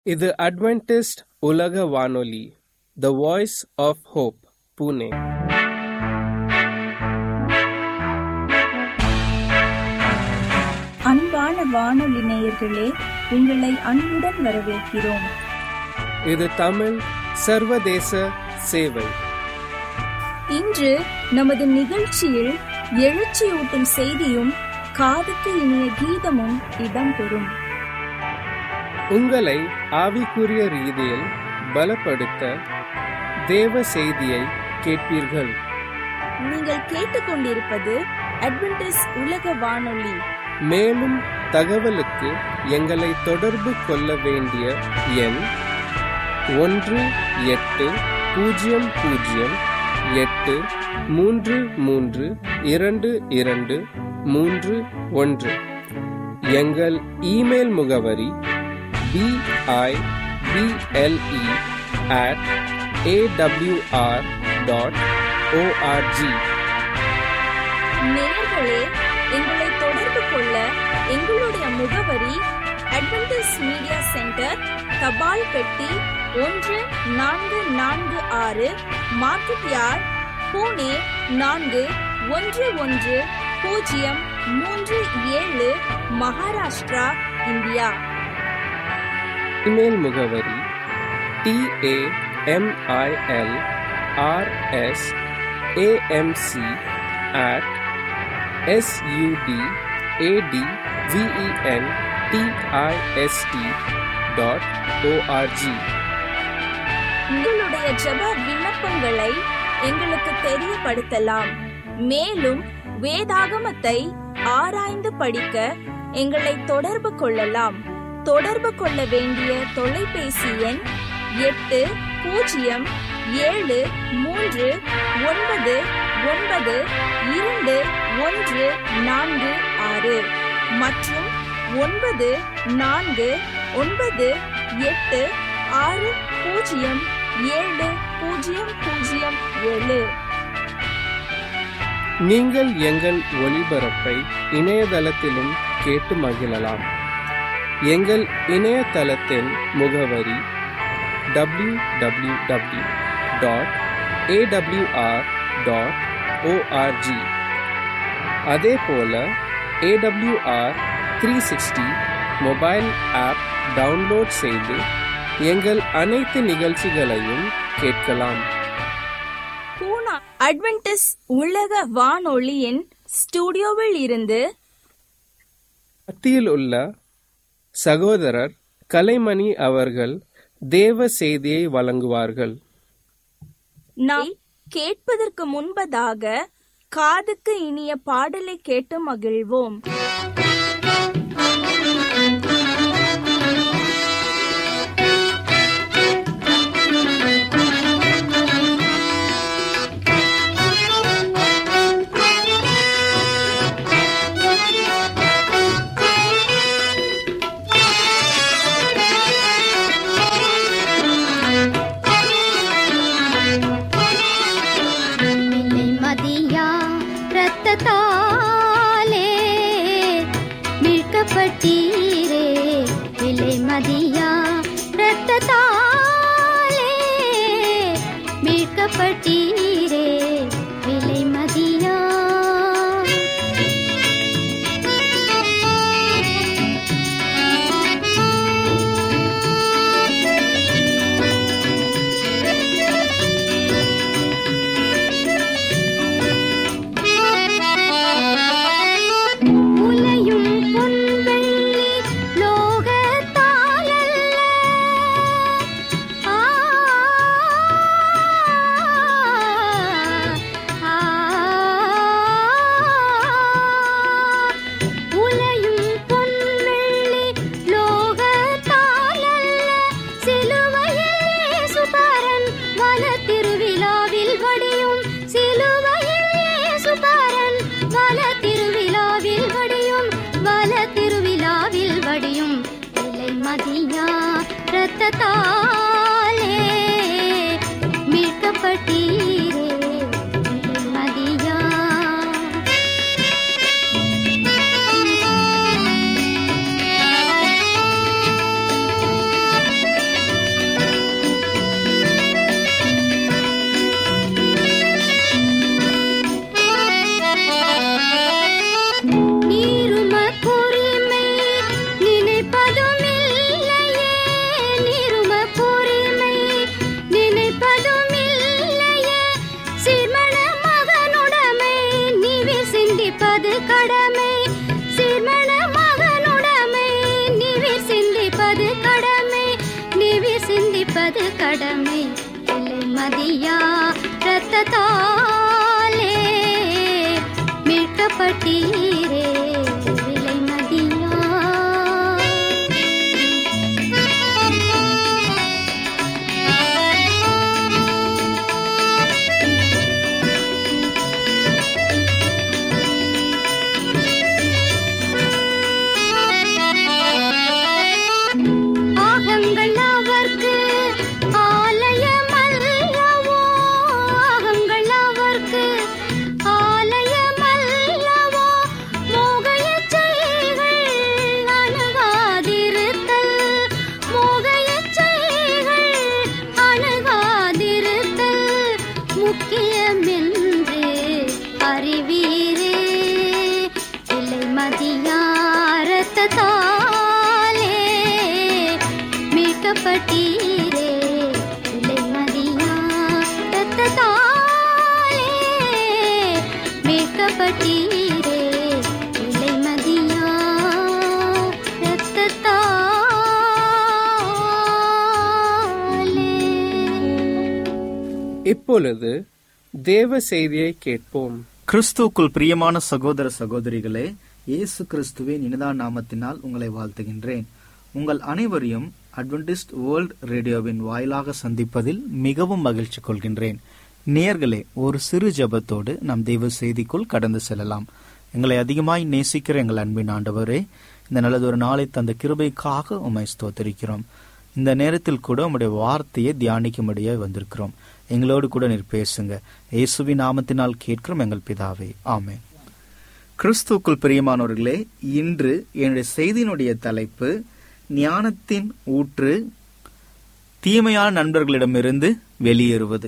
இது அட்வென்டிஸ்ட் உலக வானொலி the voice of hope Pune அன்பான வானொலி நேயர்களே உங்களை அன்புடன் வரவேற்கிறோம் இது தமிழ் சர்வதேச சேவை இன்று நமது நிகழ்ச்சியில் எழுச்சியூட்டும் செய்தியும் காதுக்கு இனிய கீதமும் இடம்பெறும் உங்களை ஆவிக்குரிய ரீதியில் பலப்படுத்த தேவ செய்தியை கேட்பீர்கள் நீங்கள் கேட்டுக்கொண்டிருப்பது அட்வென்டிஸ் உலக வானொலி மேலும் தகவலுக்கு எங்களை தொடர்பு கொள்ள வேண்டிய எண் ஒன்று எட்டு பூஜ்ஜியம் பூஜ்ஜியம் எட்டு மூன்று மூன்று இரண்டு இரண்டு மூன்று ஒன்று எங்கள் இமெயில் முகவரி BIBLE at AWR dot ORG நேயர்களே எங்களை தொடர்பு கொள்ள எங்களுடைய முகவரி அட்வென்டிஸ் மீடியா சென்டர் தபால் பெட்டி ஒன்று நான்கு நான்கு ஆறு மார்க்கெட் யார்ட் பூனே நான்கு ஒன்று ஒன்று பூஜ்ஜியம் மூன்று ஏழு மகாராஷ்டிரா இந்தியா இமெயில் முகவரி TAMIL RS AMC at SUD AD VEN DIST dot ORG உங்களுடைய ஜெப விண்ணப்பங்களை எங்களுக்கு தெரியப்படுத்தலாம் மேலும் வேதாகமத்தை ஆராய்ந்து படிக்க எங்களை தொடர்பு கொள்ளலாம் தொடர்பு கொள்ள வேண்டிய தொலைபேசி எண் எட்டு பூஜ்ஜியம் ஏழு மூன்று ஒன்பது ஒன்பது இரண்டு ஒன்று நான்கு ஆறு மற்றும் ஒன்பது நான்கு ஒன்பது எட்டு ஆறு பூஜ்ஜியம் ஏழு பூஜ்ஜியம் பூஜ்ஜியம் ஏழு நீங்கள் எங்கள் ஒளிபரப்பை இணையதளத்திலும் கேட்டு மகிழலாம் எங்கள் இணையதளத்தின் முகவரி W W W dot AWR dot ORG அதே போல AWR three sixty mobile app download செய்து எங்கள் அனைத்து நிகழ்ச்சிகளையும் கேட்கலாம் பூனா அட்வென்டிஸ் உலக வானொலியின் ஸ்டுடியோவில் இருந்து மத்தியில் உள்ள சகோதரர் கலைமணி அவர்கள் தேவ செய்தியை வழங்குவார்கள் நாம் கேட்பதற்கு முன்பதாக காதுக்கு இனிய பாடலை கேட்டு மகிழ்வோம் இல்லை மதியா ரத்தத்தாலே மீட்கப்பட்டீரே விலை மதியா ரத்தத்தாலே மீட்கப்பட்டீரே விலை மதியா உலையும் பொன்வெள்ளி லோகத்தாலல்ல ஆ ஆ உலையும் பொன்வெள்ளி லோகத்தாலல்ல சிலுவையில் இயேசுபாரன் வன திருவிழாவில் வடியும் சிலுவையில் இயேசுபாரன் வன திருவிழாவில் வடியும் வன திருவிழாவில் வடியும் விலை மதியா ரத்தத்தாலே மீட்கப்பட்டீரே விலை மதியா மீட்பது கடமை இல்லை மதியா ரத்தத்தாலே மீட்கப்பட்டீரே விலை மதியா ஆகங்கள் அவர்க்கு ஆலயமல்லவோ ஆகங்கள் அவர்க்கு ஆலயமல்லவோ மோக இச்சைகள் அணுகாதிருத்தல் மோக இச்சைகள் அணுகாதிருத்தல் முக்கியமென்று அறிவீரே இல்லை மதியாரத்தாலே மீட்கப்பட்டீரே இல்லை மதியாரத்தாலே மீட்கப்பட்டீரே இல்லை மதியா ரத்தத்தாலே இப்பொழுது தேவ செய்தியை கேட்போம் கிறிஸ்துவுக்குள் பிரியமான சகோதர சகோதரிகளே இயேசு கிறிஸ்துவின் இனிதான நாமத்தினால் உங்களை வாழ்த்துகின்றேன் உங்கள் அனைவரையும் அட்வென்டிஸ்ட் வேர்ல்ட் ரேடியோவின் வாயிலாக சந்திப்பதில் மிகவும் மகிழ்ச்சி கொள்கின்றேன் நேயர்களே ஒரு சிறு ஜெபத்தோடு நம் தெய்வ செய்திக்குள் கடந்து செல்லலாம் எங்களை அதிகமாய் நேசிக்கிற எங்கள் அன்பின் ஆண்டவரே இந்த நல்லதொரு நாளை தந்த கிருபைக்காக உம்மை ஸ்தோத்திரிக்கிறோம் இந்த நேரத்தில் கூட உம்முடைய வார்த்தையை தியானிக்கும்படியாக வந்திருக்கிறோம் எங்களோடு கூட நீர் பேசுங்க இயேசுவின் நாமத்தினால் கேட்கிறோம் எங்கள் பிதாவே ஆமென் கிறிஸ்துவுக்குள் பிரியமானவர்களே இன்று என்னுடைய செய்தியினுடைய தலைப்பு ஞானத்தின் ஊற்று தீமையான நண்பர்களிடமிருந்து வெளியேறுவது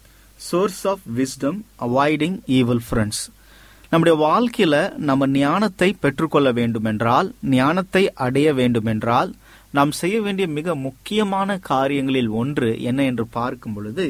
source of wisdom avoiding evil friends நம்முடைய வாழ்க்கையில நம்ம ஞானத்தை பெற்றுக்கொள்ள வேண்டுமென்றால் ஞானத்தை அடைய வேண்டுமென்றால் நாம் செய்ய வேண்டிய மிக முக்கியமான காரியங்களில் ஒன்று என்ன என்று பார்க்கும் பொழுது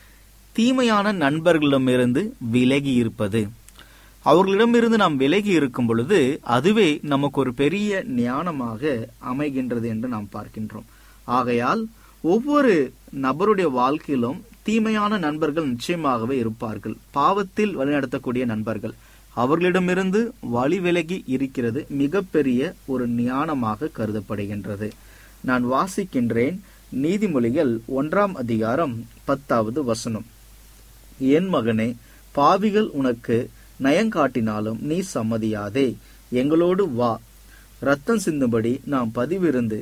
தீமையான நண்பர்களிடமிருந்து விலகி இருப்பது அவர்களிடமிருந்து நாம் விலகி இருக்கும் பொழுது அதுவே நமக்கு ஒரு பெரிய ஞானமாக அமைகின்றது என்று நாம் பார்க்கின்றோம் ஆகையால் ஒவ்வொரு நபருடைய வாழ்க்கையிலும் தீமையான நண்பர்கள் நிச்சயமாகவே இருப்பார்கள் பாவத்தில் வழிநடத்தக்கூடிய நண்பர்கள் அவர்களிடமிருந்து வழி விலகி இருக்கிறது மிகப்பெரிய ஒரு ஞானமாக கருதப்படுகின்றது நான் வாசிக்கின்றேன் நீதிமொழிகள் ஒன்றாம் அதிகாரம் பத்தாவது வசனம் என் மகனே பாவிகள் உனக்கு நயங்காட்டினாலும் நீ சம்மதியாதே எங்களோடு வா ரத்தம் சிந்தும்படி நாம் பதிவிருந்து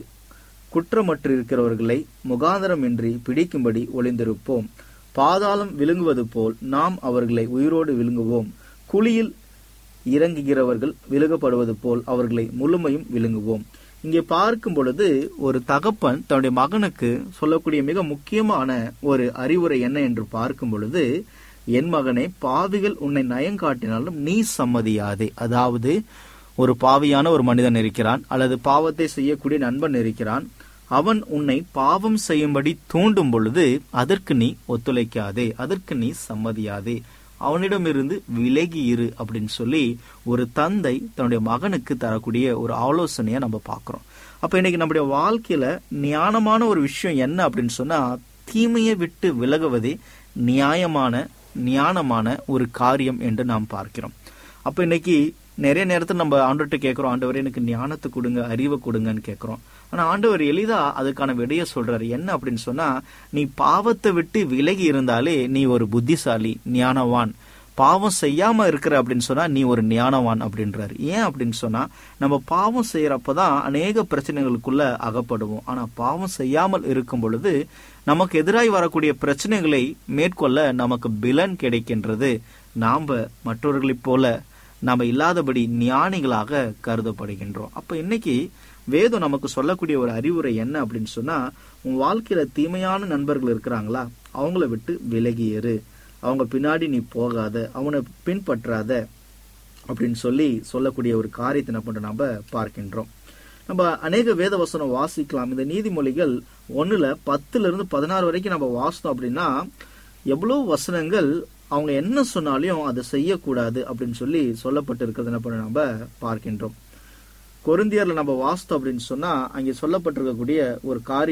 குற்றமற்றிருக்கிறவர்களை முகாந்தரமின்றி பிடிக்கும்படி ஒளிந்திருப்போம் பாதாளம் விழுங்குவது போல் நாம் அவர்களை உயிரோடு விழுங்குவோம் குழியில் இறங்குகிறவர்கள் விழுகப்படுவது போல் அவர்களை முழுமையும் விழுங்குவோம் இங்கே பார்க்கும் பொழுது ஒரு தகப்பன் தன்னுடைய மகனுக்கு சொல்லக்கூடிய மிக முக்கியமான ஒரு அறிவுரை என்ன என்று பார்க்கும் பொழுது என் மகனே பாவிகள் உன்னை நயங்காட்டினாலும் நீ சம்மதியாதே அதாவது ஒரு பாவியான ஒரு மனிதன் இருக்கிறான் அல்லது பாவத்தை செய்யக்கூடிய நண்பன் இருக்கிறான் அவன் உன்னை பாவம் செய்யும்படி தூண்டும் பொழுது அதற்கு நீ ஒத்துழைக்காதே அதற்கு நீ சம்மதியாதே அவனிடமிருந்து விலகி இரு அப்படின்னு சொல்லி ஒரு தந்தை தன்னுடைய மகனுக்கு தரக்கூடிய ஒரு ஆலோசனையை நம்ம பார்க்கிறோம் அப்ப இன்னைக்கு நம்முடைய வாழ்க்கையில ஞானமான ஒரு விஷயம் என்ன அப்படின்னு சொன்னா தீமையை விட்டு விலகுவதே நியாயமான ஞானமான ஒரு காரியம் என்று நாம் பார்க்கிறோம் அப்ப இன்னைக்கு நிறைய நேரத்தில் நம்ம ஆண்டவர்கிட்ட கேட்கிறோம் ஆண்டவர் எனக்கு ஞானத்தை கொடுங்க அறிவை கொடுங்கன்னு கேட்கிறோம் ஆனா ஆண்டவர் எளிதா அதுக்கான விடைய சொல்றாரு என்ன அப்படின்னு சொன்னா நீ பாவத்தை விட்டு விலகி இருந்தாலே நீ ஒரு புத்திசாலி ஞானவான் பாவம் செய்யாம இருக்கிற அப்படின்னு சொன்னா நீ ஒரு ஞானவான் அப்படின்றாரு ஏன் அப்படின்னு சொன்னா நம்ம பாவம் செய்யறப்பதான் அநேக பிரச்சனைகளுக்குள்ள அகப்படுவோம் ஆனா பாவம் செய்யாமல் இருக்கும் பொழுது நமக்கு எதிராய் வரக்கூடிய பிரச்சனைகளை மேற்கொள்ள நமக்கு பிலன் கிடைக்கின்றது நாம மற்றவர்களைப் போல நாம இல்லாதபடி ஞானிகளாக கருதப்படுகின்றோம் அப்ப இன்னைக்கு வேதம் நமக்கு சொல்லக்கூடிய ஒரு அறிவுரை என்ன அப்படின்னு சொன்னா உன் வாழ்க்கையில தீமையான நண்பர்கள் இருக்கிறாங்களா அவங்கள விட்டு விலகி ஏறு அவங்க பின்னாடி நீ போகாத அவனை பின்பற்றாத அப்படின்னு சொல்லி சொல்லக்கூடிய ஒரு காரியத்தை என்ன பண்ற நாம பார்க்கின்றோம் நம்ம அநேக வேத வசனம் வாசிக்கலாம் இந்த நீதிமொழிகள் ஒண்ணுல பத்துல இருந்து பதினாறு வரைக்கும் நம்ம வாசித்தோம் அப்படின்னா எவ்வளவு வசனங்கள் அவங்க என்ன சொன்னாலையும் அதை செய்யக்கூடாது அப்படின்னு சொல்லி சொல்லப்பட்டு இருக்கிறது என்ன பண்ண நம்ம பார்க்கின்றோம் கொருந்தியர்ல நம்ம வாஸ்தம் அப்படின்னு சொன்னா அங்கே சொல்லப்பட்டிருக்கக்கூடிய ஒரு காரியம்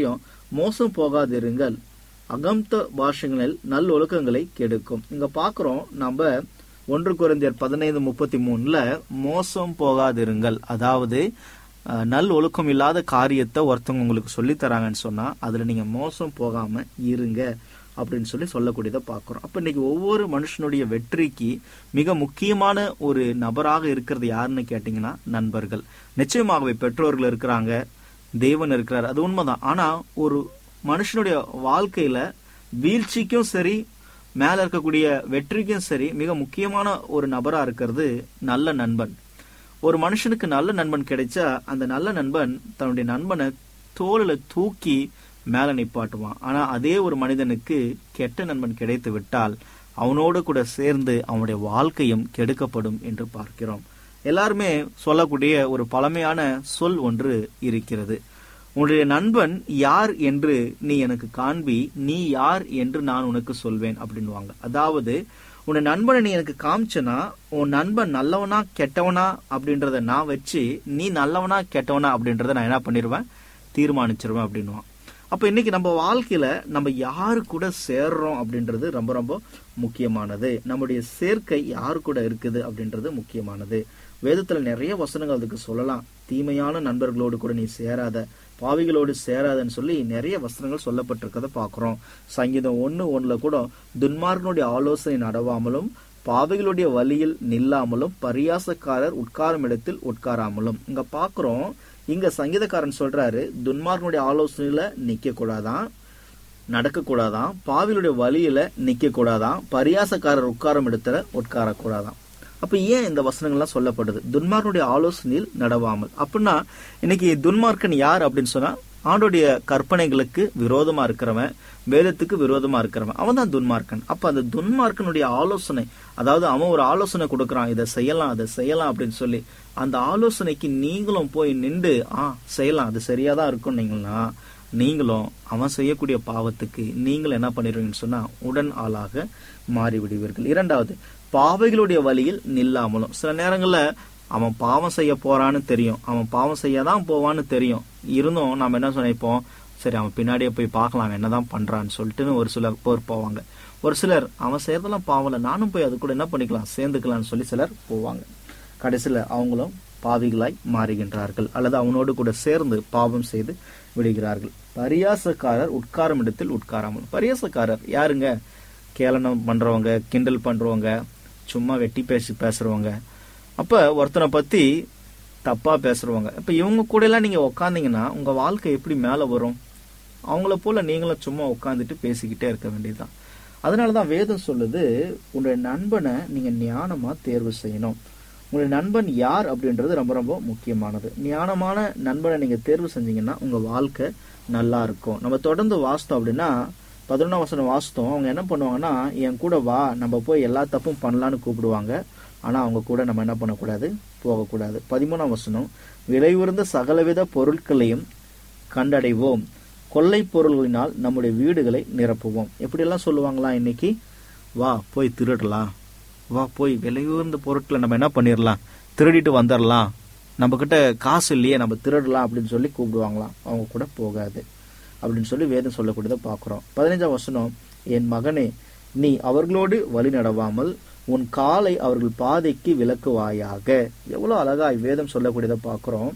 மோசம் போகாதிருங்கள் அகம்த பாஷங்களில் நல்லொழுக்கங்களை கெடுக்கும் இங்க பாக்குறோம் நம்ம ஒன்று குறைந்தர் பதினைந்து முப்பத்தி மூணுல மோசம் போகாதிருங்கள் அதாவது அஹ், நல் ஒழுக்கம் இல்லாத காரியத்தை ஒருத்தவங்க உங்களுக்கு சொல்லி தராங்கன்னு சொன்னா அதுல நீங்க மோசம் போகாம இருங்க அப்படின்னு சொல்லி சொல்லக்கூடியதை பார்க்கிறோம் அப்ப இன்னைக்கு ஒவ்வொரு மனுஷனுடைய வெற்றிக்கு மிக முக்கியமான ஒரு நபராக இருக்கிறது யாருன்னு கேட்டீங்கன்னா நண்பர்கள் நிச்சயமாகவே பெற்றோர்கள் இருக்கிறாங்க தேவன் இருக்கிறார் அது உண்மைதான் ஆனா ஒரு மனுஷனுடைய வாழ்க்கையில வீழ்ச்சிக்கும் சரி மேல இருக்கக்கூடிய வெற்றிக்கும் சரி மிக முக்கியமான ஒரு நபரா இருக்கிறது நல்ல நண்பன் ஒரு மனுஷனுக்கு நல்ல நண்பன் கிடைச்சா அந்த நல்ல நண்பன் தன்னுடைய நண்பனை தோளில தூக்கி மேல நிப்பாட்டுவான் ஆனா அதே ஒரு மனிதனுக்கு கெட்ட நண்பன் கிடைத்து விட்டால் அவனோடு கூட சேர்ந்து அவனுடைய வாழ்க்கையும் கெடுக்கப்படும் என்று பார்க்கிறோம் எல்லாருமே சொல்லக்கூடிய ஒரு பழமையான சொல் ஒன்று இருக்கிறது உன்னுடைய நண்பன் யார் என்று நீ எனக்கு காண்பி நீ யார் என்று நான் உனக்கு சொல்வேன் அப்படின்னுவாங்க அதாவது உன் நண்பனை நீ எனக்கு காமிச்சனா உன் நண்பன் நல்லவனா கெட்டவனா அப்படின்றத நான் வச்சு நீ நல்லவனா கெட்டவனா அப்படின்றத நான் என்ன பண்ணிடுவேன் தீர்மானிச்சிருவேன் அப்படின்னுவான் அப்ப இன்னைக்கு நம்ம வாழ்க்கையில நம்ம யாரு கூட சேர்றோம் அப்படின்றது ரொம்ப ரொம்ப முக்கியமானது நம்முடைய சேர்க்கை யாரு கூட இருக்குது அப்படின்றது முக்கியமானது வேதத்துல நிறைய வசனங்கள் அதுக்கு சொல்லலாம் தீமையான நண்பர்களோடு கூட நீ சேராத பாவிகளோடு சேராதன்னு சொல்லி நிறைய வசனங்கள் சொல்லப்பட்டிருக்கத பாக்குறோம் சங்கீதம் ஒண்ணு ஒண்ணுல கூட துன்மார்கனுடைய ஆலோசனை நடவாமலும் பாவிகளுடைய வழியில் நில்லாமலும் பரியாசக்காரர் உட்காரும் இடத்தில் உட்காராமலும் இங்க பாக்குறோம் இங்க சங்கீதக்காரன் சொல்றாரு துன்மார்கனுடைய ஆலோசனையில நிக்க கூடாதான் நடக்க கூடாதான் பாவிலுடைய வழியில நிக்க கூடாதான் பரியாசக்காரர் உட்காரும் இடத்துல உட்காரக்கூடாதான் அப்ப ஏன் இந்த வசனங்கள்லாம் சொல்லப்படுது துன்மார்க்கனுடைய ஆலோசனையில் நடவாமல் அப்படின்னா இன்னைக்கு துன்மார்க்கன் யார் அப்படின்னு சொன்னா ஆண்டோடைய கற்பனைகளுக்கு விரோதமா இருக்கிறவன் வேதத்துக்கு விரோதமா இருக்கிறவன் அவன் தான் துன்மார்க்கன் அப்ப அந்த துன்மார்க்கனுடைய ஆலோசனை அதாவது அவன் ஒரு ஆலோசனை கொடுக்கறான் இதை செய்யலாம் அதை செய்யலாம் அப்படின்னு சொல்லி அந்த ஆலோசனைக்கு நீங்களும் போய் நின்று ஆ செய்யலாம் அது சரியாதான் இருக்கும் நீங்களா நீங்களும் அவன் செய்யக்கூடிய பாவத்துக்கு நீங்கள் என்ன பண்ணிடுவீங்கன்னு சொன்னா உடன் ஆளாக மாறிவிடுவீர்கள் இரண்டாவது பாவைகளுடைய வழியில் நில்லாமலும் சில நேரங்கள்ல அவன் பாவம் செய்ய போறான்னு தெரியும் அவன் பாவம் செய்யதான் போவான்னு தெரியும் இருந்தும் நாம என்ன நினைப்போம் சரி அவன் பின்னாடியே போய் பார்க்கலாம் என்னதான் பண்றான்னு சொல்லிட்டு ஒரு சிலர் போர் போவாங்க ஒரு சிலர் அவன் செய்யறதெல்லாம் பாவல நானும் போய் அது கூட என்ன பண்ணிக்கலாம் சேர்ந்துக்கலாம்னு சொல்லி சிலர் போவாங்க கடைசியில அவங்களும் பாவிகளாய் மாறுகின்றார்கள் அல்லது அவனோடு கூட சேர்ந்து பாவம் செய்து விடுகிறார்கள் பரியாசக்காரர் உட்காரும் இடத்தில் உட்காராமல் பரியாசக்காரர் யாருங்க கேளனம் பண்றவங்க கிண்டல் பண்றவங்க சும்மா வெட்டி பேசி பேசுறவங்க அப்ப ஒருத்தனை பத்தி தப்பா பேசுறவங்க இப்ப இவங்க கூட எல்லாம் நீங்க உக்காந்தீங்கன்னா உங்க வாழ்க்கை எப்படி மேல வரும் அவங்கள போல நீங்களும் சும்மா உட்காந்துட்டு பேசிக்கிட்டே இருக்க வேண்டியதுதான் அதனாலதான் வேதம் சொல்லுது உங்களுடைய நண்பனை நீங்க ஞானமா தேர்வு செய்யணும் உங்களுடைய நண்பன் யார் அப்படின்றது ரொம்ப ரொம்ப முக்கியமானது ஞானமான நண்பனை நீங்க தேர்வு செஞ்சீங்கன்னா உங்க வாழ்க்கை நல்லா இருக்கும் நம்ம தொடர்ந்து வாசித்தோம் அப்படின்னா பதினொன்றாம் வசனம் வாசித்தோம் அவங்க என்ன பண்ணுவாங்கன்னா என் கூட வா நம்ம போய் எல்லா தப்பும் பண்ணலான்னு கூப்பிடுவாங்க ஆனா அவங்க கூட நம்ம என்ன பண்ணக்கூடாது போகக்கூடாது பதிமூணாம் வசனம் விலை உயர்ந்த சகலவித பொருட்களையும் கண்டடைவோம் கொள்ளை பொருள்களினால் நம்முடைய வீடுகளை நிரப்புவோம் எப்படியெல்லாம் சொல்லுவாங்களா இன்னைக்கு வா போய் திருடலாம் வா போய் விலை உயர்ந்த பொருட்களை நம்ம என்ன பண்ணிடலாம் திருடிட்டு வந்துடலாம் நம்ம கிட்ட காசு இல்லையே நம்ம திருடலாம் அப்படின்னு சொல்லி கூப்பிடுவாங்களாம் அவங்க கூட போகாது அப்படின்னு சொல்லி வேதம் சொல்லக்கூடியதை பார்க்கிறோம் பதினைஞ்சாம் வசனம் என் மகனே நீ அவர்களோடு வழி நடவாமல் உன் காலை அவர்கள் பாதைக்கு விலக்குவாயாக எவ்வளவு அழகாய் வேதம் சொல்லக்கூடியதை பார்க்கிறோம்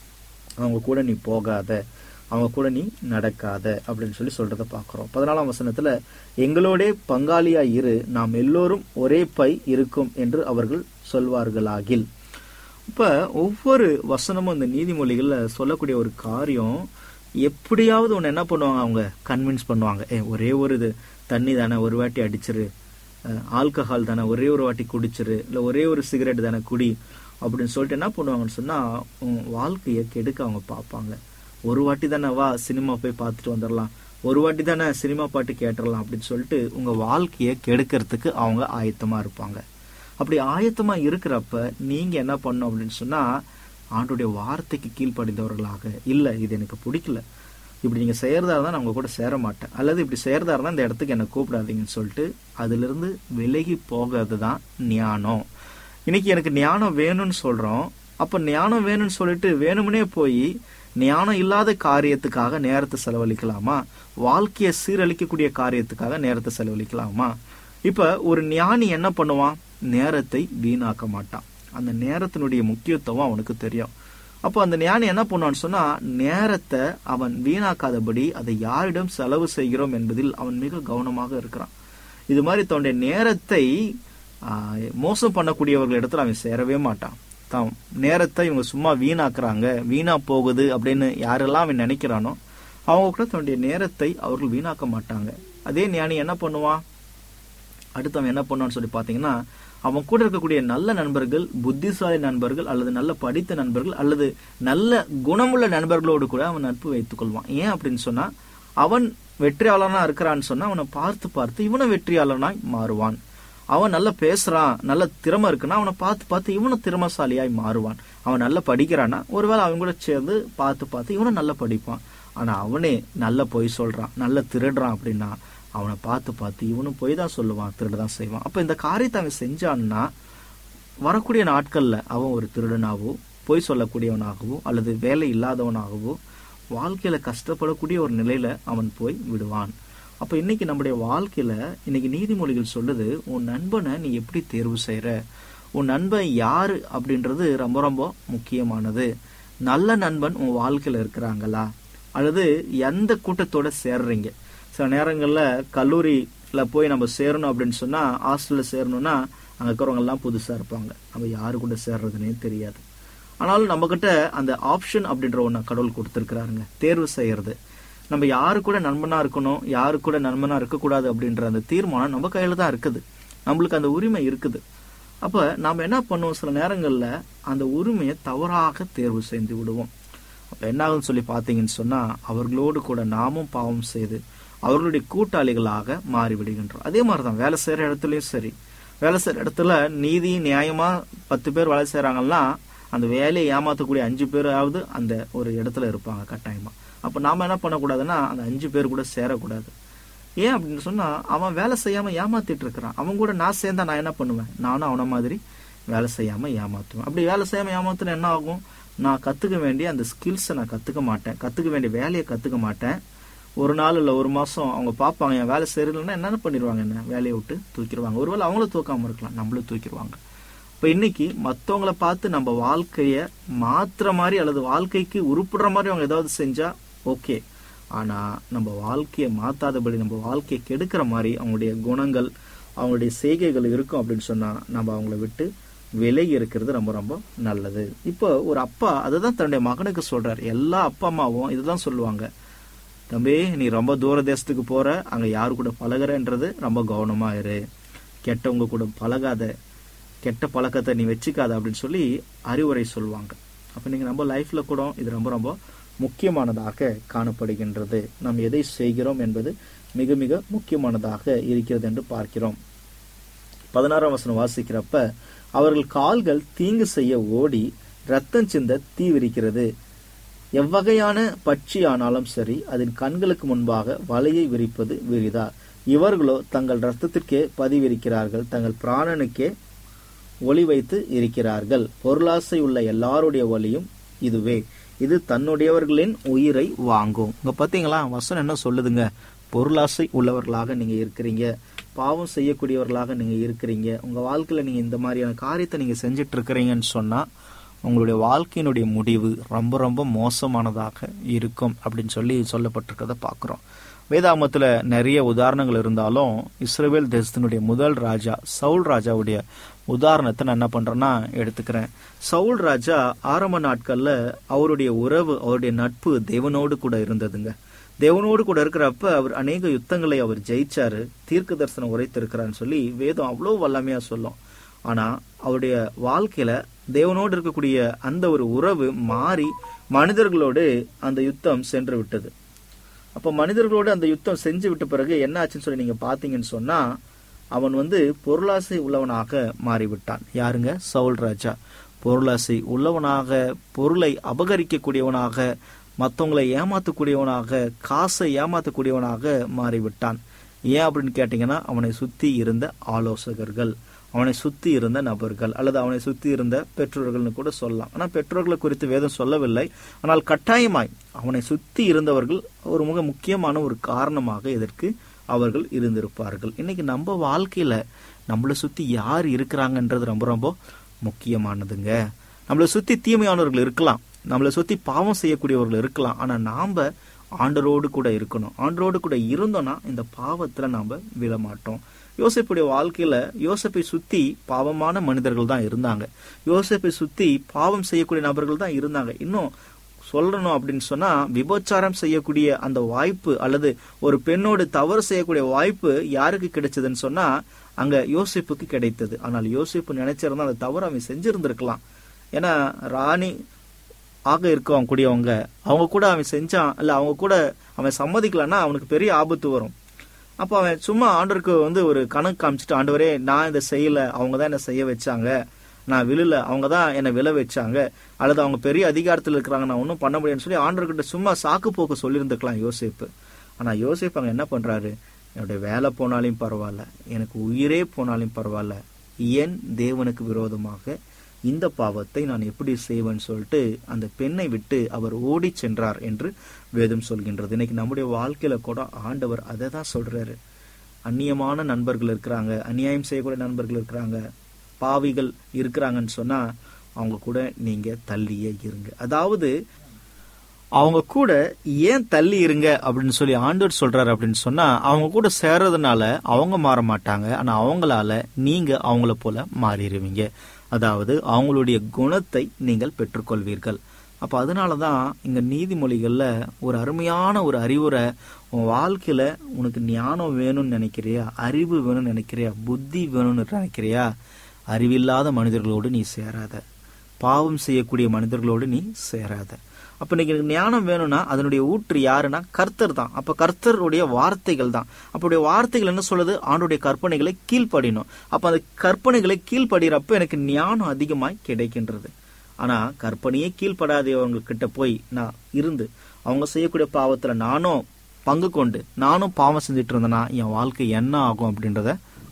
அவங்க கூட நீ போகாத அவங்க கூட நீ நடக்காத அப்படின்னு சொல்லி சொல்றத பார்க்கிறோம் பதினாலாம் வசனத்துல எங்களோடே பங்காளியா இரு நாம் எல்லோரும் ஒரே பை இருக்கும் என்று அவர்கள் சொல்வார்களாகில் இப்ப ஒவ்வொரு வசனமும் இந்த நீதிமொழிகள்ல சொல்லக்கூடிய ஒரு காரியம் எப்படியாவது ஒன்று என்ன பண்ணுவாங்க அவங்க கன்வின்ஸ் பண்ணுவாங்க ஏ ஒரே ஒரு இது தண்ணி தானே ஒரு வாட்டி அடிச்சிரு ஆல்கஹால் தானே ஒரே ஒரு வாட்டி குடிச்சிரு இல்லை ஒரே ஒரு சிகரெட் தானே குடி அப்படின்னு சொல்லிட்டு என்ன பண்ணுவாங்கன்னு சொன்னா உன் வாழ்க்கையை கெடுக்க அவங்க பார்ப்பாங்க ஒரு வாட்டி தானே வா சினிமா போய் பார்த்துட்டு வந்துடலாம் ஒரு வாட்டி தானே சினிமா பாட்டு கேட்டுடலாம் அப்படின்னு சொல்லிட்டு உங்க வாழ்க்கையை கெடுக்கிறதுக்கு அவங்க ஆயத்தமா இருப்பாங்க அப்படி ஆயத்தமா இருக்கிறப்ப நீங்க என்ன பண்ணும் அப்படின்னு சொன்னா ஆண்டுடைய வார்த்தைக்கு கீழ்ப்படிந்தவர்களாக இல்ல இது எனக்கு பிடிக்கல இப்படி நீங்க செய்யறதா இருந்தா நான் உங்க கூட சேர மாட்டேன் அல்லது இப்படி செய்யறதா இருந்தா இந்த இடத்துக்கு என்ன கூப்பிடாதீங்கன்னு சொல்லிட்டு அதுல இருந்து விலகி போகிறது தான் ஞானம் இன்னைக்கு எனக்கு ஞானம் வேணும்னு சொல்றோம் அப்ப ஞானம் வேணும்னு சொல்லிட்டு வேணும்னே போய் ஞானம் இல்லாத காரியத்துக்காக நேரத்தை செலவழிக்கலாமா வாழ்க்கையை சீரழிக்கக்கூடிய காரியத்துக்காக நேரத்தை செலவழிக்கலாமா இப்ப ஒரு ஞானி என்ன பண்ணுவான் நேரத்தை வீணாக்க மாட்டான் அந்த நேரத்தினுடைய முக்கியத்துவம் அவனுக்கு தெரியும் அப்போ அந்த ஞானி என்ன பண்ணுவான்னு சொன்னா நேரத்தை அவன் வீணாக்காதபடி அதை யாரிடம் செலவு செய்கிறோம் என்பதில் அவன் மிக கவனமாக இருக்கிறான் இது மாதிரி தன்னுடைய நேரத்தை ஆஹ், மோசம் பண்ணக்கூடியவர்கள் இடத்துல அவன் சேரவே மாட்டான் தான் நேரத்தை இவங்க சும்மா வீணாக்குறாங்க வீணா போகுது அப்படின்னு யாரெல்லாம் அவன் நினைக்கிறானோ அவங்க கூட தன்னுடைய நேரத்தை அவர்கள் வீணாக்க மாட்டாங்க அதே ஞானி என்ன பண்ணுவான் அடுத்து அவன் என்ன பண்ணுவான்னு சொல்லி பார்த்தீங்கன்னா அவன் கூட இருக்கக்கூடிய நல்ல நண்பர்கள் புத்திசாலி நண்பர்கள் அல்லது நல்ல படித்த நண்பர்கள் அல்லது நல்ல குணமுள்ள நண்பர்களோடு கூட அவன் நட்பு வைத்துக் கொள்வான் ஏன் அப்படின்னு சொன்னா அவன் வெற்றியாளனா இருக்கிறான்னு சொன்னா அவனை பார்த்து பார்த்து இவனும் வெற்றியாளனாய் மாறுவான் அவன் நல்லா பேசுறான் நல்ல திறமை இருக்குன்னா அவனை பார்த்து பார்த்து இவனும் திறமசாலியாய் மாறுவான் அவன் நல்லா படிக்கிறான்னா ஒருவேளை அவன் கூட சேர்ந்து பார்த்து பார்த்து இவனும் நல்லா படிப்பான் ஆனா அவனே நல்ல பொய் சொல்றான் நல்ல திருடுறான் அப்படின்னா அவனை பார்த்து பார்த்து இவனும் போய் தான் சொல்லுவான் திருட தான் செய்வான் அப்ப இந்த காரியத்தை அவன் செஞ்சான்னா வரக்கூடிய நாட்கள்ல அவன் ஒரு திருடனாகவோ பொய் சொல்லக்கூடியவனாகவோ அல்லது வேலை இல்லாதவனாகவோ வாழ்க்கையில கஷ்டப்படக்கூடிய ஒரு நிலையில அவன் போய் விடுவான் அப்ப இன்னைக்கு நம்முடைய வாழ்க்கையில இன்னைக்கு நீதிமொழிகள் சொல்லுது உன் நண்பனை நீ எப்படி தேர்வு செய்யற உன் நண்பன் யாரு அப்படின்றது ரொம்ப ரொம்ப முக்கியமானது நல்ல நண்பன் உன் வாழ்க்கையில இருக்கிறாங்களா அல்லது எந்த கூட்டத்தோட சேர்றீங்க சில நேரங்கள்ல கல்லூரியில போய் நம்ம சேரணும் அப்படின்னு சொன்னா ஹாஸ்டல்ல சேரணும்னா அங்க இருக்கிறவங்க எல்லாம் புதுசா இருப்பாங்க நம்ம யாரு கூட சேர்றதுனே தெரியாது ஆனாலும் நம்ம கிட்ட அந்த ஆப்ஷன் அப்படின்ற ஒண்ணு கடவுள் கொடுத்திருக்கிறாருங்க தேர்வு செய்யறது நம்ம யாரு கூட நண்பனா இருக்கணும் யாரு கூட நண்பனா இருக்கக்கூடாது அப்படின்ற அந்த தீர்மானம் நம்ம கையில தான் இருக்குது நம்மளுக்கு அந்த உரிமை இருக்குது அப்ப நாம என்ன பண்ணுவோம் சில நேரங்கள்ல அந்த உரிமையை தவறாக தேர்வு செய்து விடுவோம் அப்ப என்ன ஆகும்னு சொல்லி பாத்தீங்கன்னு சொன்னா அவர்களோடு கூட நாமும் பாவம் செய்து அவர்களுடைய கூட்டாளிகளாக மாறி விடுகின்றோம் அதே மாதிரிதான் வேலை செய்யற இடத்துலயும் சரி வேலை செய்யற இடத்துல நீதி நியாயமா பத்து பேர் வேலை செய்யறாங்கன்னா அந்த வேலையை ஏமாத்தக்கூடிய அஞ்சு பேராவது அந்த ஒரு இடத்துல இருப்பாங்க கட்டாயமா அப்ப நாம என்ன பண்ணக்கூடாதுன்னா அந்த அஞ்சு பேர் கூட சேரக்கூடாது ஏன் அப்படின்னு சொன்னா அவன் வேலை செய்யாம ஏமாத்திட்டு இருக்கிறான் அவன் கூட நான் சேர்ந்தா நான் என்ன பண்ணுவேன் நானும் அவன மாதிரி வேலை செய்யாம ஏமாத்துவேன் அப்படி வேலை செய்யாம ஏமாத்துனா என்ன ஆகும் நான் கத்துக்க வேண்டிய அந்த ஸ்கில்ஸை நான் கத்துக்க மாட்டேன் கத்துக்க வேண்டிய வேலையை கத்துக்க மாட்டேன் ஒரு நாள் இல்ல ஒரு மாசம் அவங்க பார்ப்பாங்க என் வேலை செய்யறதுன்னா என்னென்ன பண்ணிடுவாங்க என்ன வேலையை விட்டு தூக்கிடுவாங்க ஒருவேளை அவங்களும் தூக்காம இருக்கலாம் நம்மளும் தூக்கிடுவாங்க இப்ப இன்னைக்கு மத்தவங்கள பார்த்து நம்ம வாழ்க்கைய மாத்துற மாதிரி அல்லது வாழ்க்கைக்கு உருப்படுற மாதிரி அவங்க ஏதாவது செஞ்சா ஓகே ஆனா நம்ம வாழ்க்கையை மாத்தாதபடி நம்ம வாழ்க்கையை கெடுக்கிற மாதிரி அவங்களுடைய குணங்கள் அவங்களுடைய செய்கைகள் இருக்கும் அப்படின்னு சொன்னா நம்ம அவங்கள விட்டு விலகி இருக்கிறது ரொம்ப ரொம்ப நல்லது இப்போ ஒரு அப்பா அதுதான் தன்னுடைய மகனுக்கு சொல்றாரு எல்லா அப்பா அம்மாவும் இதுதான் சொல்லுவாங்க தம்பி நீ ரொம்ப தூர தேசத்துக்கு போற அங்க யாரு கூட பழகுறன்றது ரொம்ப கவனமா இரு கெட்டவங்க கூட பழகாத கெட்ட பழக்கத்தை நீ வச்சுக்காத அப்படின்னு சொல்லி அறிவுரை சொல்லுவாங்க அப்ப நீங்க நம்ம லைஃப்ல கூட இது ரொம்ப ரொம்ப முக்கியமானதாக காணப்படுகின்றது நாம் எதை செய்கிறோம் என்பது மிக மிக முக்கியமானதாக இருக்கிறது என்று பார்க்கிறோம் பதினாறாம் வசனம் வாசிக்கிறப்ப அவர்கள் கால்கள் தீங்கு செய்ய ஓடி ரத்தம் சிந்த தீ விரிக்கிறது எவ்வகையான பட்சி ஆனாலும் சரி அதன் கண்களுக்கு முன்பாக வலையை விரிப்பது விரிதா இவர்களோ தங்கள் ரத்தத்திற்கே பதிவிருக்கிறார்கள் தங்கள் பிராணனுக்கே ஒளி வைத்து இருக்கிறார்கள் பொருளாசை உள்ள எல்லாருடைய ஒளியும் இதுவே இது தன்னுடையவர்களின் உயிரை வாங்கும் இங்க பாத்தீங்களா வசனம் என்ன சொல்லுதுங்க பொருளாசை உள்ளவர்களாக நீங்க இருக்கிறீங்க பாவம் செய்யக்கூடியவர்களாக நீங்க இருக்கிறீங்க உங்க வாழ்க்கையில நீங்க இந்த மாதிரியான காரியத்தை நீங்க செஞ்சுட்டு இருக்கிறீங்கன்னு சொன்னா உங்களுடைய வாழ்க்கையினுடைய முடிவு ரொம்ப ரொம்ப மோசமானதாக இருக்கும் அப்படின்னு சொல்லி சொல்லப்பட்டிருக்கிறத பார்க்குறோம் வேதாமத்தில் நிறைய உதாரணங்கள் இருந்தாலும் இஸ்ரேல் தேசத்தினுடைய முதல் ராஜா சவுல் ராஜாவுடைய உதாரணத்தை நான் என்ன பண்றேன்னா எடுத்துக்கிறேன் சவுல் ராஜா ஆரம்ப நாட்கள்ல அவருடைய உறவு அவருடைய நட்பு தேவனோடு கூட இருந்ததுங்க தேவனோடு கூட இருக்கிறப்ப அவர் அநேக யுத்தங்களை அவர் ஜெயிச்சாரு தீர்க்க தரிசனம் உரைத்திருக்கிறான்னு சொல்லி வேதம் அவ்வளோ வல்லமையா சொல்லும் ஆனா அவருடைய வாழ்க்கையில தேவனோடு இருக்கக்கூடிய அந்த ஒரு உறவு மாறி மனிதர்களோடு அந்த யுத்தம் சென்று விட்டது அப்ப மனிதர்களோடு அந்த யுத்தம் செஞ்சு விட்ட பிறகு என்ன ஆச்சுன்னு சொல்லி நீங்க பாத்தீங்கன்னு சொன்னா அவன் வந்து பொருளாசை உள்ளவனாக மாறிவிட்டான் யாருங்க சவுல் ராஜா பொருளாசை உள்ளவனாக பொருளை அபகரிக்கக்கூடியவனாக மற்றவங்களை ஏமாத்தக்கூடியவனாக காசை ஏமாத்தக்கூடியவனாக மாறிவிட்டான் ஏன் அப்படின்னு கேட்டீங்கன்னா அவனை சுத்தி இருந்த ஆலோசகர்கள் அவனை சுத்தி இருந்த நபர்கள் அல்லது அவனை சுத்தி இருந்த பெற்றோர்கள்னு கூட சொல்லலாம் ஆனால் பெற்றோர்களை குறித்து வேதம் சொல்லவில்லை ஆனால் கட்டாயமாய் அவனை சுத்தி இருந்தவர்கள் ஒரு மிக முக்கியமான ஒரு காரணமாக இதற்கு அவர்கள் இருந்திருப்பார்கள் இன்னைக்கு நம்ம வாழ்க்கையில நம்மளை சுத்தி யார் இருக்கிறாங்கன்றது ரொம்ப ரொம்ப முக்கியமானதுங்க நம்மளை சுத்தி தீமையானவர்கள் இருக்கலாம் நம்மளை சுத்தி பாவம் செய்யக்கூடியவர்கள் இருக்கலாம் ஆனா நாம ஆண்டரோடு கூட இருக்கணும் ஆண்டரோடு கூட இருந்தோம்னா இந்த பாவத்துல நாம விழமாட்டோம் யோசிப்புடைய வாழ்க்கையில யோசிப்பை சுத்தி பாவமான மனிதர்கள் தான் இருந்தாங்க யோசிப்பை சுத்தி பாவம் செய்யக்கூடிய நபர்கள் தான் இருந்தாங்க இன்னும் சொல்லணும் அப்படின்னு சொன்னா விபச்சாரம் செய்யக்கூடிய அந்த வாய்ப்பு அல்லது ஒரு பெண்ணோடு தவறு செய்யக்கூடிய வாய்ப்பு யாருக்கு கிடைச்சதுன்னு சொன்னா அங்க யோசிப்புக்கு கிடைத்தது ஆனால் யோசிப்பு நினைச்சிருந்தா அந்த தவறு அவன் செஞ்சிருந்திருக்கலாம் ஏன்னா ராணி ஆக இருக்கவங்க கூடியவங்க அவங்க கூட அவன் செஞ்சான் இல்ல அவங்க கூட அவன் சம்மதிக்கலன்னா அவனுக்கு பெரிய ஆபத்து வரும் அப்போ அவன் சும்மா ஆண்டருக்கு வந்து ஒரு கணக்கு காமிச்சிட்டு ஆண்டவரே நான் இதை செய்யல அவங்க தான் என்ன செய்ய வச்சாங்க நான் விழல அவங்க தான் என்னை விழ வச்சாங்க அல்லது அவங்க பெரிய அதிகாரத்தில் இருக்கிறாங்க நான் ஒன்றும் பண்ண முடியும்னு சொல்லி ஆண்டர்கிட்ட சும்மா சாக்கு போக்கு சொல்லியிருந்துக்கலாம் யோசிப்பு ஆனா யோசிப்பு அங்க என்ன பண்றாரு என்னுடைய வேலை போனாலும் பரவாயில்ல எனக்கு உயிரே போனாலும் பரவாயில்ல ஏன் தேவனுக்கு விரோதமாக இந்த பாவத்தை நான் எப்படி செய்வேன்னு சொல்லிட்டு அந்த பெண்ணை விட்டு அவர் ஓடி சென்றார் என்று வேதம் சொல்கின்றது இன்னைக்கு நம்முடைய வாழ்க்கையில கூட ஆண்டவர் அதை தான் சொல்றாரு அந்நியமான நண்பர்கள் இருக்கிறாங்க அநியாயம் செய்யக்கூடிய நண்பர்கள் இருக்கிறாங்க பாவிகள் இருக்கிறாங்கன்னு சொன்னா அவங்க கூட நீங்க தள்ளியே இருங்க அதாவது அவங்க கூட ஏன் தள்ளி இருங்க அப்படின்னு சொல்லி ஆண்டவர் சொல்றாரு அப்படின்னு சொன்னா அவங்க கூட சேர்றதுனால அவங்க மாற மாட்டாங்க ஆனா அவங்களால நீங்க அவங்கள போல மாறிடுவீங்க அதாவது அவங்களுடைய குணத்தை நீங்கள் பெற்றுக்கொள்வீர்கள் அப்ப அதனாலதான் இங்க நீதிமொழிகள்ல ஒரு அருமையான ஒரு அறிவுரை உன் வாழ்க்கையில உனக்கு ஞானம் வேணும்னு நினைக்கிறியா அறிவு வேணும்னு நினைக்கிறியா புத்தி வேணும்னு நினைக்கிறியா அறிவில்லாத மனிதர்களோடு நீ சேராத பாவம் செய்யக்கூடிய மனிதர்களோடு நீ சேராத அப்ப இன்னைக்கு எனக்கு ஞானம் வேணும்னா அதனுடைய ஊற்று யாருன்னா கர்த்தர் தான் அப்ப கர்த்தருடைய வார்த்தைகள் தான் அப்படைய வார்த்தைகள் என்ன சொல்லுது ஆண்டுடைய கற்பனைகளை கீழ்ப்படினோம் அப்ப அந்த கற்பனைகளை கீழ்ப்படுகிறப்ப எனக்கு ஞானம் அதிகமாய் கிடைக்கின்றது ஆனா கற்பனையே கீழ்ப்படாதவங்க கிட்ட போய் நான் இருந்து அவங்க செய்யக்கூடிய பாவத்துல நானும் பங்கு கொண்டு நானும் பாவம் செஞ்சுட்டு இருந்தேன்னா என் வாழ்க்கை என்ன ஆகும் அப்படின்றத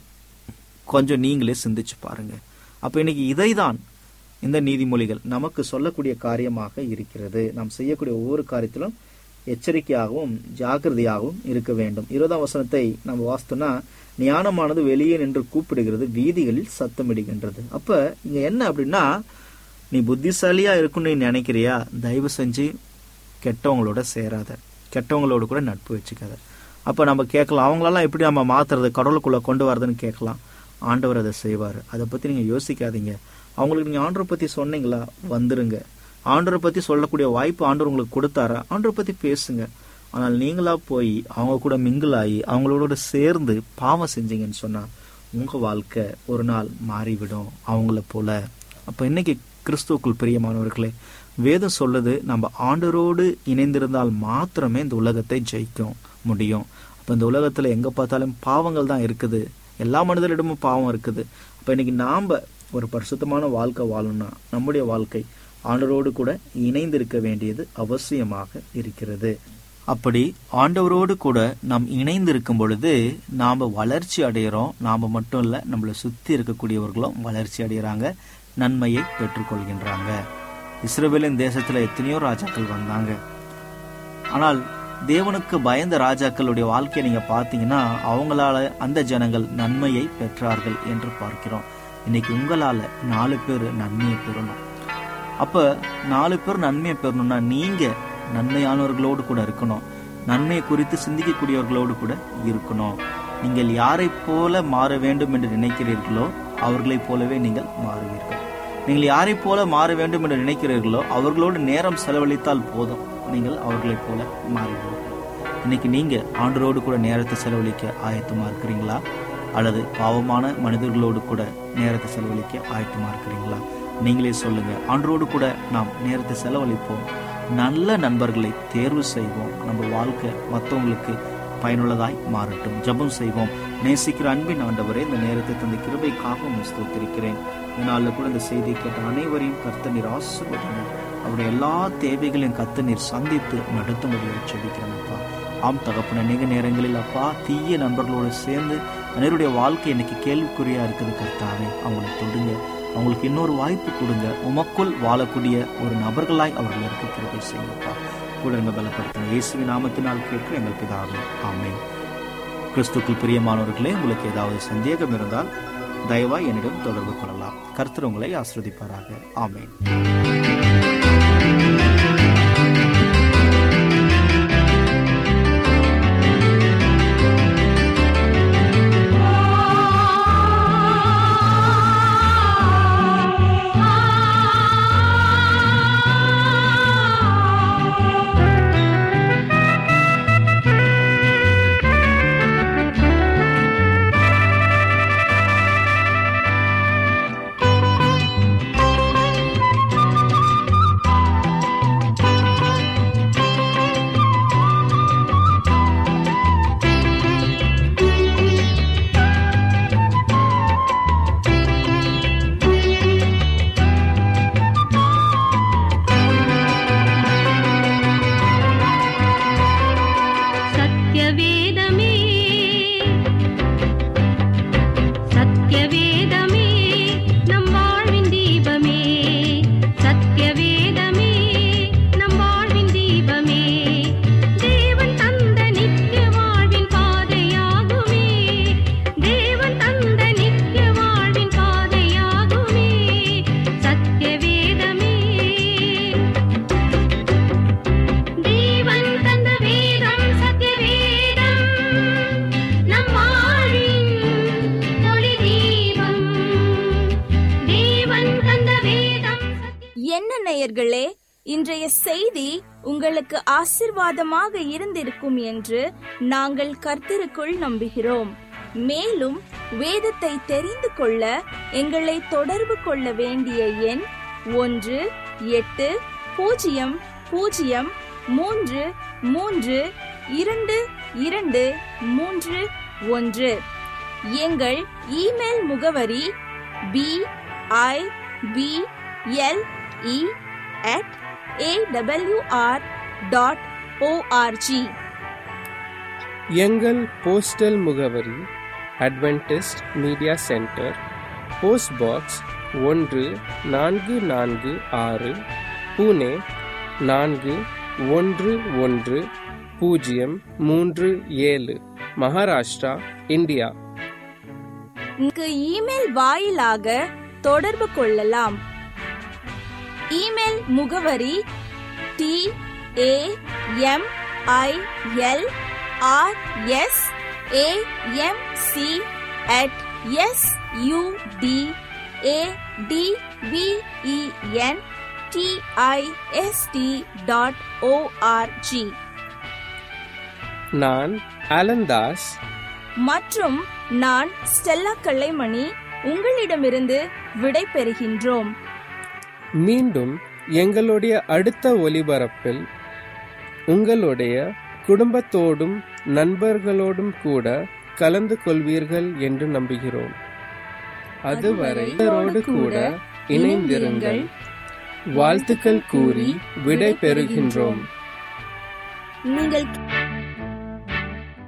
கொஞ்சம் நீங்களே சிந்திச்சு பாருங்க அப்ப இன்னைக்கு இதைதான் இந்த நீதிமொழிகள் நமக்கு சொல்லக்கூடிய காரியமாக இருக்கிறது நாம் செய்யக்கூடிய ஒவ்வொரு காரியத்திலும் எச்சரிக்கையாகவும் ஜாக்கிரதையாகவும் இருக்க வேண்டும் இருபதாம் வசனத்தை நம்ம வாசித்தோம்னா ஞானமானது வெளியே நின்று கூப்பிடுகிறது வீதிகளில் சத்தமிடுகின்றது அப்ப இங்க என்ன அப்படின்னா நீ புத்திசாலியா இருக்குன்னு நீ நினைக்கிறியா தயவு செஞ்சு கெட்டவங்களோட சேராத கெட்டவங்களோட கூட நட்பு வச்சுக்காத அப்ப நம்ம கேட்கலாம் அவங்களெல்லாம் எப்படி நம்ம மாத்துறது கடவுளுக்குள்ள கொண்டு வரதுன்னு கேட்கலாம் ஆண்டவர் அதை செய்வார் அதை பத்தி நீங்க யோசிக்காதீங்க அவங்களுக்கு நீங்க ஆண்டரை பத்தி சொன்னீங்களா வந்துருங்க ஆண்டரை பத்தி சொல்லக்கூடிய வாய்ப்பு ஆண்டவர் உங்களுக்கு கொடுத்தாரா ஆண்டரை பத்தி பேசுங்க ஆனால் நீங்களா போய் அவங்க கூட மிங்கிள் ஆகி அவங்களோட சேர்ந்து பாவம் செஞ்சீங்கன்னு சொன்னா உங்க வாழ்க்கை ஒரு நாள் மாறிவிடும் அவங்கள போல அப்ப இன்னைக்கு கிறிஸ்துவுக்குள் பிரியமானவர்களே வேதம் சொல்லுது நம்ம ஆண்டரோடு இணைந்திருந்தால் மாத்திரமே இந்த உலகத்தை ஜெயிக்கும் முடியும் அப்ப இந்த உலகத்துல எங்க பார்த்தாலும் பாவங்கள் தான் இருக்குது எல்லா மனிதரிடமும் பாவம் இருக்குது அப்ப இன்னைக்கு நாம ஒரு பரிசுத்தமான வாழ்க்கை வாழணும்னா நம்முடைய வாழ்க்கை ஆண்டவரோடு கூட இணைந்து இருக்க வேண்டியது அவசியமாக இருக்கிறது அப்படி ஆண்டவரோடு கூட நாம் இணைந்து இருக்கும் பொழுது நாம வளர்ச்சி அடைகிறோம் நாம மட்டும் இல்ல நம்மளை சுத்தி இருக்கக்கூடியவர்களும் வளர்ச்சி அடைகிறாங்க நன்மையை பெற்றுக்கொள்கின்றாங்க இஸ்ரேலின் தேசத்துல எத்தனையோ ராஜாக்கள் வந்தாங்க ஆனால் தேவனுக்கு பயந்த ராஜாக்களுடைய வாழ்க்கையை நீங்க பாத்தீங்கன்னா அவங்களால அந்த ஜனங்கள் நன்மையை பெற்றார்கள் என்று பார்க்கிறோம் இன்னைக்கு உங்களால நாலு பேர் நன்மையை பெறணும் அப்ப நாலு பேர் நன்மையை பெறணும்னா நீங்க நன்மையானவர்களோடு கூட இருக்கணும் நன்மையை குறித்து சிந்திக்கக்கூடியவர்களோடு கூட இருக்கணும் நீங்கள் யாரை போல மாற வேண்டும் என்று நினைக்கிறீர்களோ அவர்களைப் போலவே நீங்கள் மாறுவீர்கள் நீங்கள் யாரை போல மாற வேண்டும் என்று நினைக்கிறீர்களோ அவர்களோடு நேரம் செலவழித்தால் போதும் நீங்கள் அவர்களைப் போல மாறிவிடுவீர்கள் இன்னைக்கு நீங்க ஆண்டரோடு கூட நேரத்தை செலவழிக்க ஆயத்தமா இருக்கிறீங்களா அல்லது பாவமான மனிதர்களோடு கூட நேரத்தை செலவழிக்க ஆயத்தமா இருக்கிறீங்களா நீங்களே சொல்லுங்க ஆண்டரோடு கூட நாம் நேரத்தை செலவழிப்போம் நல்ல நண்பர்களை தேர்வு செய்வோம் நம்ம வாழ்க்கை மற்றவங்களுக்கு பயனுள்ளதாய் மாறட்டும் ஜெபம் செய்வோம் நேசிக்கிற அன்பின் ஆண்டவரே இந்த நேரத்தை தந்த கிருபைக்காக ஸ்தோத்திருக்கிறேன் இந்த நாளில் கூட இந்த செய்தியை கேட்ட அனைவரையும் கர்த்த நீர் ஆசிர்வதிங்க அவருடைய எல்லா தேவைகளையும் கத்த நீர் சந்தித்து நடத்தும்படியாக செபிக்கிறேன் அப்பா ஆம் தகப்பன அநேக நேரங்களில் அப்பா தீய நண்பர்களோடு சேர்ந்து அனைவருடைய வாழ்க்கை இன்னைக்கு கேள்விக்குறியா இருக்குது கர்த்தாவே அவங்களை தொடுங்க அவங்களுக்கு இன்னொரு வாய்ப்பு கொடுங்க உமக்குள் வாழக்கூடிய ஒரு நபர்களாய் அவர்கள் இருக்க கிருபை செய்யுங்கப்பா கூட இருங்க பலப்படுத்துங்க இயேசுவின் நாமத்தினால் கேட்கிற எங்கள் பிதாவே ஆமென் கிறிஸ்துக்குள் பிரியமானவர்களே உங்களுக்கு ஏதாவது சந்தேகம் இருந்தால் தயவாய் என்னிடம் தொடர்பு கொள்ளலாம் கர்த்தர் உங்களை ஆஸ்ரதிப்பாராக ஆமென் சத்யவேதமே சத்யவேதமே நம் வாழ்வின் தீபமே சத்யவேதமே நம் வாழ்வின் தீபமே தேவன் தந்த நித்திய வாழ்வின் பாதையாகுமே தேவன் தந்த நித்திய வாழ்வின் பாதையாகுமே சத்யவேதமே தேவன் தந்த வேதம் சத்திய வேதம் நம் வாழ்வின் ஒளி தீபம் தேவன் தந்த வேதம் சத்திய என்ன நேயர்களே இன்றைய செய்தி உங்களுக்கு ஆசிர்வாதமாக இருந்திருக்கும் என்று நாங்கள் கர்த்தருக்குள் நம்புகிறோம் மேலும் வேதத்தை தெரிந்து கொள்ள எங்களை தொடர்பு கொள்ள வேண்டிய எண் ஒன்று எட்டு பூஜ்ஜியம் பூஜ்ஜியம் மூன்று மூன்று இரண்டு இரண்டு மூன்று ஒன்று எங்கள் இமெயில் முகவரி B I B L E at AWR dot ORG எங்கள் போஸ்டல் முகவரி Adventist media centre post box ஒன்று நான்கு நான்கு ஆறு புனே நான்கு ஒன்று ஒன்று பூஜ்ஜியம் மூன்று ஏழு மகாராஷ்டிரா இந்தியா இங்கு இமெயில் வாயிலாக தொடர்பு கொள்ளலாம் இமெயில் முகவரி T A M I L R S A M C at S U D A D V E N T I S T dot ORG நான் அலந்தாஸ் மற்றும் நான் ஸ்டெல்லா கல்லைமணி உங்களிடமிருந்து விடை பெறுகின்றோம் மீண்டும் எங்களுடைய அடுத்த ஒலிபரப்பில் உங்களுடைய குடும்பத்தோடும் நண்பர்களோடும் கூட கலந்து கொள்வீர்கள் என்று நம்புகிறோம் அதுவரை இவரோடு கூட இணைந்திருங்கள் வாழ்த்துக்கள் கூறி விடை பெறுகின்றோம் நீங்கள்